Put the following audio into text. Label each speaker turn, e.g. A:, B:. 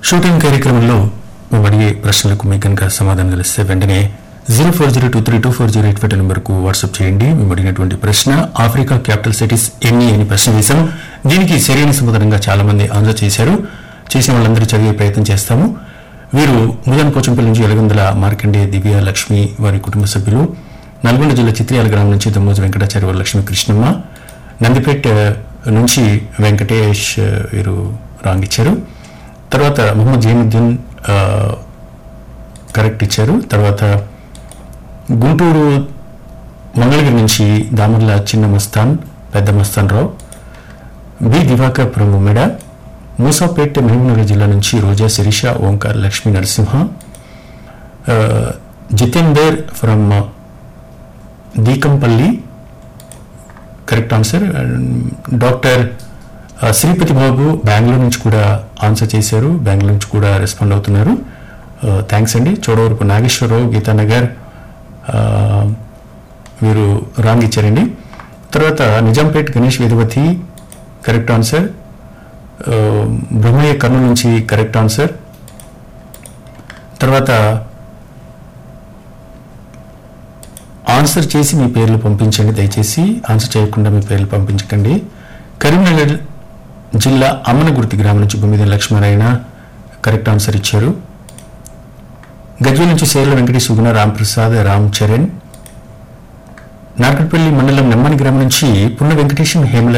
A: shooting కార్యక్రమంలో మేము అడిగే ప్రశ్నలకు మీకు కనుక సమాధానం తెలిస్తే వెంటనే zero four zero two three two four zero eight five నెంబర్కు వాట్సాప్ చేయండి మేము అడిగినటువంటి ప్రశ్న ఆఫ్రికా క్యాపిటల్ సిటీస్ ఎన్ని అని ప్రశ్న వేశాం దీనికి సరైన సమాధానంగా చాలా మంది ఆన్సర్ చేశారు చేసిన వాళ్ళందరూ చదివే ప్రయత్నం చేస్తాము వీరు ముదన్ పోచంపల్లి నుంచి ఎలగందుల మార్కండే దివ్య లక్ష్మి వారి కుటుంబ సభ్యులు నల్గొండ జిల్లా చిత్రియాల గ్రామం నుంచి దమ్మోజు వెంకటాచార్య వారి లక్ష్మి కృష్ణమ్మ నందిపేట నుంచి వెంకటేష్ ఆ, వీరు రాంగ్ ఇచ్చారు తర్వాత మొహమ్మద్ జైనుద్దీన్ ఆ, కరెక్ట్ ఇచ్చారు తర్వాత గుంటూరు మంగళగిరి నుంచి దామర్ల చిన్న మస్తాన్ పెద్ద మస్తాన్ రావు బి దివాకర్ ఫ్రమ్ ఉమెడ మూసాపేట్ మహబూబ్నగర్ జిల్లా నుంచి రోజా శిరీష ఓంకార్ లక్ష్మీ నరసింహ ఆ, జితేందర్ ఫ్రమ్ దీకంపల్లి కరెక్ట్ ఆన్సర్ డాక్టర్ ఆ, శ్రీపతి బాబు బెంగళూరు నుంచి కూడా ఆన్సర్ చేశారు బెంగళూరు నుంచి కూడా రెస్పాండ్ అవుతున్నారు థ్యాంక్స్ అండి చోడవరపు నాగేశ్వరరావు గీతానగర్ ఆ, వీరు రాంగ్ ఇచ్చారండి తర్వాత నిజాంపేట్ గణేష్ వేదవతి కరెక్ట్ ఆన్సర్ ఆ, బ్రహ్మయ్య కర్నూలు నుంచి కరెక్ట్ ఆన్సర్ తర్వాత ఆన్సర్ చేసి మీ పేర్లు పంపించండి దయచేసి ఆన్సర్ చేయకుండా మీ పేర్లు పంపించకండి కరీంనగర్ జిల్లా అమ్మనగుర్తి గ్రామం నుంచి భూమిద లక్ష్మీనారాయణ కరెక్ట్ ఆన్సర్ ఇచ్చారు గజ్వల్ నుంచి సేర్ల వెంకటేష్ సుగుణ రాంప్రసాద్ రామ్ చరణ్ నార్కట్పల్లి మండలం నెమ్మని గ్రామం నుంచి పున్న వెంకటేశం హేమల